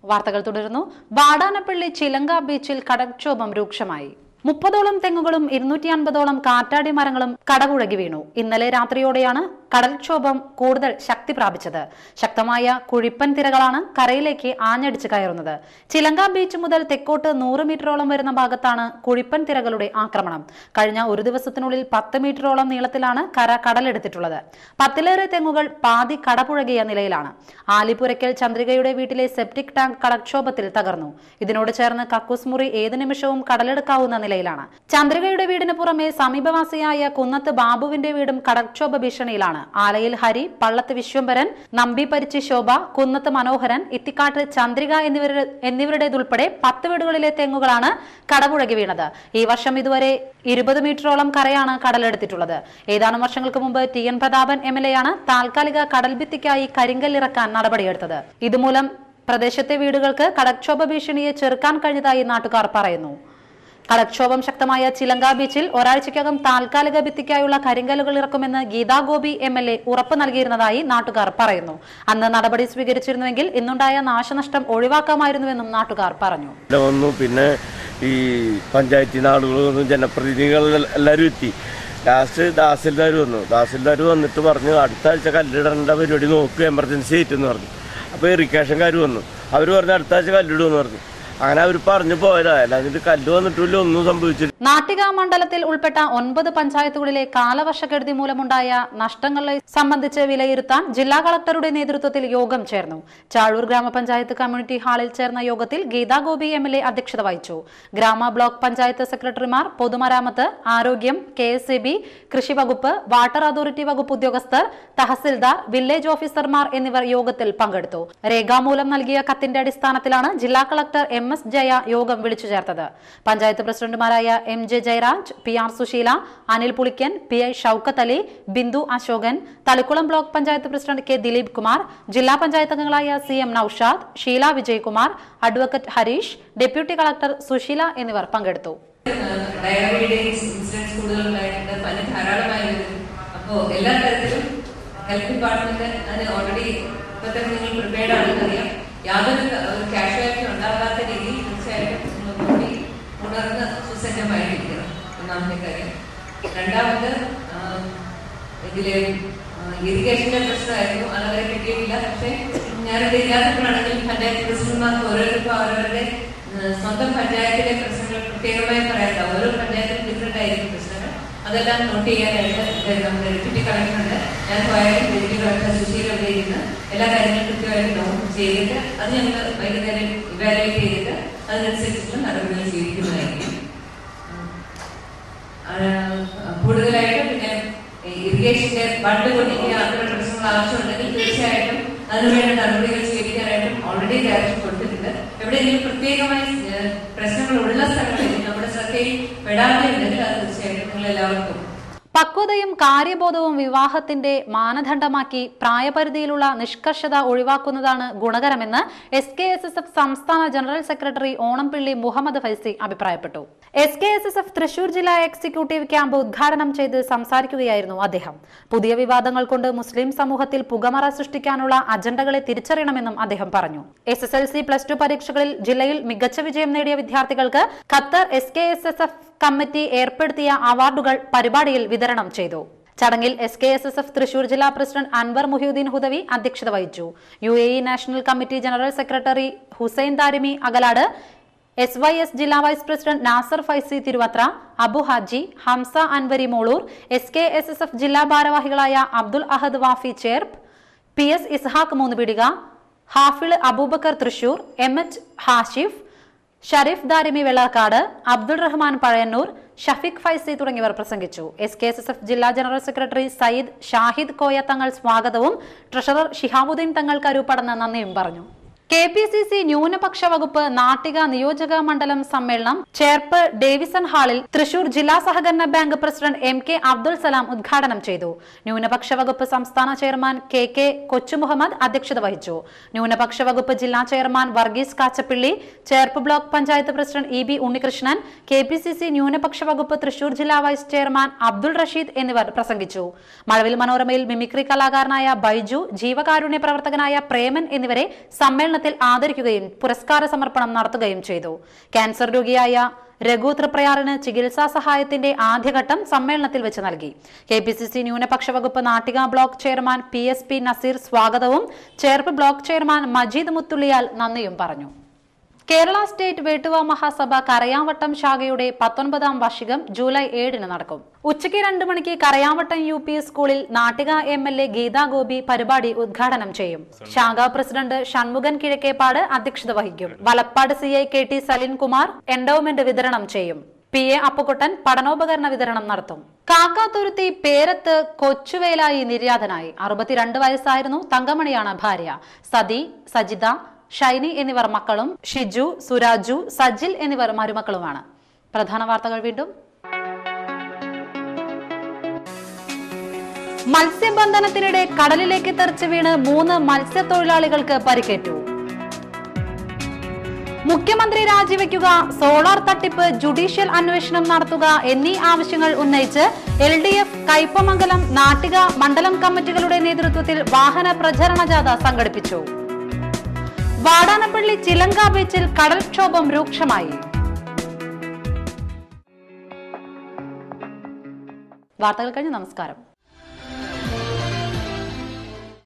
വാർത്തകൾ തുടരുന്നു വാടാനപ്പള്ളി ചിലങ്ക ബീച്ചിൽ കടൽക്ഷോഭം രൂക്ഷമായി മുപ്പതോളം തെങ്ങുകളും ഇരുന്നൂറ്റി അൻപതോളം കാറ്റാടി മരങ്ങളും കടപുഴകി വീണു ഇന്നലെ രാത്രിയോടെയാണ് കടൽക്ഷോഭം കൂടുതൽ ശക്തി പ്രാപിച്ചത് ശക്തമായ കുഴിപ്പൻ തിരകളാണ് കരയിലേക്ക് ആഞ്ഞടിച്ച് കയറുന്നത് ചിലങ്ക ബീച്ച് മുതൽ തെക്കോട്ട് നൂറ് മീറ്ററോളം വരുന്ന ഭാഗത്താണ് കുഴിപ്പൻ തിരകളുടെ ആക്രമണം കഴിഞ്ഞ ഒരു ദിവസത്തിനുള്ളിൽ പത്ത് മീറ്ററോളം നീളത്തിലാണ് കര കടലെടുത്തിട്ടുള്ളത് പത്തിലേറെ തെങ്ങുകൾ പാതി കടപുഴകിയ നിലയിലാണ് ആലിപ്പുരയ്ക്കൽ ചന്ദ്രികയുടെ വീട്ടിലെ സെപ്റ്റിക് ടാങ്ക് കടൽക്ഷോഭത്തിൽ തകർന്നു ഇതിനോട് ചേർന്ന് കക്കൂസ് മുറി ഏത് നിമിഷവും കടലെടുക്കാവുന്ന നിലയിലാണ് ചന്ദ്രികയുടെ വീടിന് പുറമെ സമീപവാസിയായ കുന്നത്ത് ബാബുവിന്റെ വീടും കടൽക്ഷോഭ ഭീഷണിയിലാണ് ആലയിൽ ഹരി പള്ളത്ത് വിശ്വംഭരൻ നമ്പി പരിച്ചി ശോഭ കുന്നത്ത് മനോഹരൻ ഇത്തിക്കാട്ട് ചന്ദ്രിക എന്നിവരുടെ എന്നിവരുടേതുൾപ്പെടെ പത്ത് വീടുകളിലെ തെങ്ങുകളാണ് കടപുഴകി വീണത് ഈ വർഷം ഇതുവരെ ഇരുപത് മീറ്ററോളം കരയാണ് കടലെടുത്തിട്ടുള്ളത് ഏതാനും വർഷങ്ങൾക്ക് മുമ്പ് T N Prathapan M L A ആണ് താൽക്കാലിക കടൽഭിത്തിക്കായി കരിങ്കല്ലിറക്കാൻ നടപടിയെടുത്തത് ഇതുമൂലം പ്രദേശത്തെ വീടുകൾക്ക് കടൽക്ഷോഭ ഭീഷണിയെ ചെറുക്കാൻ കഴിഞ്ഞതായി നാട്ടുകാർ പറയുന്നു കടൽക്ഷോഭം ശക്തമായ ചിലങ്ക ബീച്ചിൽ ഒരാഴ്ചയ്ക്കകം താൽക്കാലിക ഭിത്തിക്കായുള്ള കരിങ്കല്ലുകൾ ഇറക്കുമെന്ന് Geetha Gopi M L A ഉറപ്പ് നൽകിയിരുന്നതായി നാട്ടുകാർ പറയുന്നു അന്ന് നടപടി സ്വീകരിച്ചിരുന്നുവെങ്കിൽ ഇന്നുണ്ടായ നാശനഷ്ടം ഒഴിവാക്കാമായിരുന്നുവെന്നും നാട്ടുകാർ പറഞ്ഞു ഇവിടെ വന്നു പിന്നെ ഈ പഞ്ചായത്തിൽ നിന്ന് ആളുകൾ വന്നു ജനപ്രതിനിധികൾ എല്ലാവരും എത്തി ലാസ്റ്റ് തഹസിൽദാർ വന്നു തഹസിൽദാർ വന്നിട്ട് പറഞ്ഞു അടുത്ത ആഴ്ച കല്ലിടേണ്ട പരിപാടി നോക്കുക എമർജൻസി ആയിട്ട് എന്ന് പറഞ്ഞു അപ്പോൾ ഇറിഗേഷൻകാർ വന്നു അവർ പറഞ്ഞു അടുത്ത ആഴ്ച കല്ലിടുമെന്ന് പറഞ്ഞു അങ്ങനെ അവർ പറഞ്ഞു പോയതാ അല്ലാതെ കല്ല് വന്നിട്ടില്ല ഒന്നും സംഭവിച്ചില്ല നാട്ടിക മണ്ഡലത്തിൽ ഉൾപ്പെട്ട ഒൻപത് പഞ്ചായത്തുകളിലെ കാലവർഷക്കെടുതി മൂലമുണ്ടായ നഷ്ടങ്ങളെ സംബന്ധിച്ച് വിലയിരുത്താൻ ജില്ലാ കളക്ടറുടെ നേതൃത്വത്തിൽ യോഗം ചേർന്നു ചാഴൂർ ഗ്രാമപഞ്ചായത്ത് കമ്മ്യൂണിറ്റി ഹാളിൽ ചേർന്ന യോഗത്തിൽ Geetha Gopi M L A അധ്യക്ഷത വഹിച്ചു ഗ്രാമ ബ്ലോക്ക് പഞ്ചായത്ത് സെക്രട്ടറിമാർ പൊതുമരാമത്ത് ആരോഗ്യം കെ എസ് ഇ ബി കൃഷി വകുപ്പ് വാട്ടർ അതോറിറ്റി വകുപ്പ് ഉദ്യോഗസ്ഥർ തഹസിൽദാർ വില്ലേജ് ഓഫീസർമാർ എന്നിവർ യോഗത്തിൽ പങ്കെടുത്തു രേഖാമൂലം നൽകിയ കത്തിന്റെ അടിസ്ഥാനത്തിലാണ് ജില്ലാ കളക്ടർ എം എസ് ജയ യോഗം വിളിച്ചു ചേർത്തത് പഞ്ചായത്ത് പ്രസിഡന്റുമാരായ M J Jayaraj P R Susheela Anil Pulikkan P I Shoukath Ali Bindu Ashokan Thalikulam block panchayat president K Dileep Kumar ജില്ലാ പഞ്ചായത്ത് അംഗങ്ങളായ C M Naushad Sheela Vijayakumar advocate Harish deputy collector Susheela എന്നിവർ പങ്കെടുത്തു ഡയറിയുടെയും ഇൻസിഡൻസ് കൂടുതലുണ്ടായിട്ടുണ്ട് പല ധാരാളമായി വരും അപ്പോൾ എല്ലാ തരത്തിലും ഹെൽത്ത് ഡിപ്പാർട്ട്മെന്റ് അതിന് ഓൾറെഡി ഇപ്പൊ തന്നെ നിങ്ങൾ പ്രിപ്പയർഡ് ആണെന്ന് അറിയാം യാതൊരു കാഷ്വാലിറ്റി ഉണ്ടാകാത്ത രീതിയിൽ തീർച്ചയായിട്ടും നിങ്ങൾ കൂടി ഉണർന്ന് സുസജ്ജമായിരിക്കണം ഒന്നാമത്തെ കാര്യം രണ്ടാമത് ആഹ്, ഇതില് ഇറിഗേഷന്റെ പ്രശ്നമായിരുന്നു അതവരെ കിട്ടിയിട്ടില്ല പക്ഷേ ഞാനിവിടെ ഇല്ലാത്തപ്പോഴാണെങ്കിൽ പഞ്ചായത്ത് പ്രസിഡന്റുമാർക്ക് ഓരോരുത്തർക്കും അവരവരുടെ ഏഹ്, സ്വന്തം പഞ്ചായത്തിലെ പ്രശ്നങ്ങൾ പ്രത്യേകമായി പറയാത്ത ഓരോ പഞ്ചായത്തിലും ഡിഫറെന്റ് ആയിരിക്കും പ്രശ്നങ്ങൾ അതെല്ലാം നോട്ട് ചെയ്യാനായിട്ട് ഇത് നമ്മുടെ ഡെപ്യൂട്ടി കളക്ടറുണ്ട് ഞാൻ പോയാലും ഡെപ്യൂട്ടി കളക്ടർ സുശീൽ ഇവിടെ ഇരുന്ന് എല്ലാ കാര്യങ്ങളും കൃത്യമായിട്ട് നോട്ട് ചെയ്തിട്ട് അത് ഞങ്ങൾ വൈകുന്നേരം ഇവാലുവേറ്റ് ചെയ്തിട്ട് അതിനനുസരിച്ചുള്ള നടപടികൾ സ്വീകരിക്കുന്നതായിരിക്കും ആ, കൂടുതലായിട്ടും പിന്നെ ഇറിഗേഷന്റെ ബണ്ട് പൊട്ടിക്കുക അത്തരം പ്രശ്നങ്ങൾ ആവശ്യമുണ്ടെങ്കിൽ തീർച്ചയായിട്ടും അതിനുവേണ്ട നടപടികൾ സ്വീകരിക്കാനായിട്ടും ഓൾറെഡി ഡയറക്ഷൻ കൊടുത്തിട്ടുണ്ട് എവിടെയെങ്കിലും പ്രത്യേകമായി ഏഹ്, പ്രശ്നങ്ങൾ ഉള്ള സ്ഥലങ്ങളിൽ നമ്മുടെ ശ്രദ്ധയിൽ പെടാതെ ഉണ്ടെങ്കിൽ അത് തീർച്ചയായിട്ടും നിങ്ങൾ എല്ലാവർക്കും പക്വതയും കാര്യബോധവും വിവാഹത്തിന്റെ മാനദണ്ഡമാക്കി പ്രായപരിധിയിലുള്ള നിഷ്കർഷത ഒഴിവാക്കുന്നതാണ് ഗുണകരമെന്ന് S K S S F സംസ്ഥാന ജനറൽ സെക്രട്ടറി ഓണംപിള്ളി മുഹമ്മദ് ഫൈസി അഭിപ്രായപ്പെട്ടു S K S S F Thrissur ജില്ലാ എക്സിക്യൂട്ടീവ് ക്യാമ്പ് ഉദ്ഘാടനം ചെയ്ത് സംസാരിക്കുകയായിരുന്നു അദ്ദേഹം പുതിയ വിവാദങ്ങൾ കൊണ്ട് മുസ്ലിം സമൂഹത്തിൽ പുകമറ സൃഷ്ടിക്കാനുള്ള അജണ്ടകളെ തിരിച്ചറിയണമെന്നും അദ്ദേഹം പറഞ്ഞു S S L C plus two പരീക്ഷകളിൽ ജില്ലയിൽ മികച്ച വിജയം നേടിയ വിദ്യാർത്ഥികൾക്ക് Qatar S K S S F committee ഏർപ്പെടുത്തിയ അവാർഡുകൾ പരിപാടിയിൽ വിതരണം ചെയ്തു ചടങ്ങിൽ S K S S F Thrissur ജില്ലാ പ്രസിഡന്റ് അൻവർ മുഹിയുദ്ദീൻ ഹുദവി അധ്യക്ഷത വഹിച്ചു U A E national committee general secretary Hussain Darimi Akalad S Y S ജില്ലാ vice president Nasar Faizy Thiruvathra Abu Haji Hamza Anwari Molur S K S S F ജില്ലാ ഭാരവാഹികളായ Abdul Ahad Wafi Cherpu P S Ishaq Moonnupeedika Hafiz Abubakar Thrissur M H Hashif Shareef Darimi Vellakkad Abdul Rahman Pazhayannur Shafeeq Faizy തുടങ്ങിയവർ പ്രസംഗിച്ചു S K S S F ജില്ലാ general secretary Sayyid Shahid Koya Thangal സ്വാഗതവും ട്രഷറർ ഷിഹാബുദ്ദീൻ തങ്ങൾ കരൂപ്പടന്ന് നന്ദിയും പറഞ്ഞു കെ പി സി സി ന്യൂനപക്ഷ വകുപ്പ് നാട്ടിക നിയോജക മണ്ഡലം സമ്മേളനം ചേർപ്പ് ഡേവിസൺ ഹാളിൽ തൃശൂർ ജില്ലാ സഹകരണ bank president M K Abdul Salam ഉദ്ഘാടനം ചെയ്തു ന്യൂനപക്ഷ വകുപ്പ് സംസ്ഥാന ചെയർമാൻ കെ കെ കൊച്ചുമുഹമ്മദ് അധ്യക്ഷത വഹിച്ചു ന്യൂനപക്ഷ വകുപ്പ് ജില്ലാ chairman Varghese Kachappilly Cherpu block panchayat president E B Unnikrishnan K P C C ന്യൂനപക്ഷ വകുപ്പ് തൃശൂർ ജില്ലാ വൈസ് ചെയർമാൻ അബ്ദുൾ റഷീദ് എന്നിവർ പ്രസംഗിച്ചു മഴവിൽ മനോരമയിൽ മിമിക്രി കലാകാരനായ ബൈജു ജീവകാരുണ്യ പ്രവർത്തകനായ പ്രേമൻ എന്നിവരെ സമ്മേളനത്തിൽ സമ്മേളനത്തിൽ ആദരിക്കുകയും പുരസ്കാര സമർപ്പണം നടത്തുകയും ചെയ്തു ക്യാൻസർ രോഗിയായ രഘു തൃപ്രയാറിന് ചികിത്സാ സഹായത്തിന്റെ ആദ്യഘട്ടം സമ്മേളനത്തിൽ വെച്ച് നൽകി കെ പി സി സി ന്യൂനപക്ഷ വകുപ്പ് Nattika block chairman P S P Naseer സ്വാഗതവും ചേർപ്പ് ബ്ലോക്ക് ചെയർമാൻ മജീദ് മുത്തുള്ളിയാൽ നന്ദിയും പറഞ്ഞു കേരള സ്റ്റേറ്റ് വേട്ടുവ മഹാസഭ കരയാവട്ടം ശാഖയുടെ പത്തൊൻപതാം വാർഷികം ജൂലൈ ഏഴിന് നടക്കും ഉച്ചയ്ക്ക് രണ്ട് മണിക്ക് കരയാവട്ടം യു പി സ്കൂളിൽ Nattika M L A Geetha Gopi പരിപാടി ഉദ്ഘാടനം ചെയ്യും ശാഖാ പ്രസിഡന്റ് ഷൺമുഖൻ കിഴക്കേപ്പാട് അധ്യക്ഷത വഹിക്കും Valappad C I K T Salinkumar endowment വിതരണം ചെയ്യും പി എ അപ്പുക്കുട്ടൻ പഠനോപകരണ വിതരണം നടത്തും കാക്കാത്തുരുത്തി പേരത്ത് കൊച്ചുവേലായി നിര്യാതനായി അറുപത്തിരണ്ട് വയസ്സായിരുന്നു തങ്കമണിയാണ് ഭാര്യ സതി സജിത ഷൈനി എന്നിവർ മക്കളും ഷിജു സുരാജു സജിൽ എന്നിവർ മരുമക്കളുമാണ് പ്രധാന വാർത്തകൾ വീണ്ടും മത്സ്യബന്ധനത്തിനിടെ കടലിലേക്ക് തെറിച്ചു വീണ് മൂന്ന് മത്സ്യത്തൊഴിലാളികൾക്ക് പരിക്കേറ്റു മുഖ്യമന്ത്രി രാജിവെക്കുക സോളാർ തട്ടിപ്പ് ജുഡീഷ്യൽ അന്വേഷണം നടത്തുക എന്നീ ആവശ്യങ്ങൾ ഉന്നയിച്ച് L D F Kaipamangalam Nattika മണ്ഡലം കമ്മിറ്റികളുടെ നേതൃത്വത്തിൽ വാഹന പ്രചരണ ജാഥ സംഘടിപ്പിച്ചു വാടാനപ്പള്ളി ചിലങ്ക ബീച്ചിൽ കടൽക്ഷോഭം രൂക്ഷമായി വാർത്തകൾ കഴിഞ്ഞ് നമസ്കാരം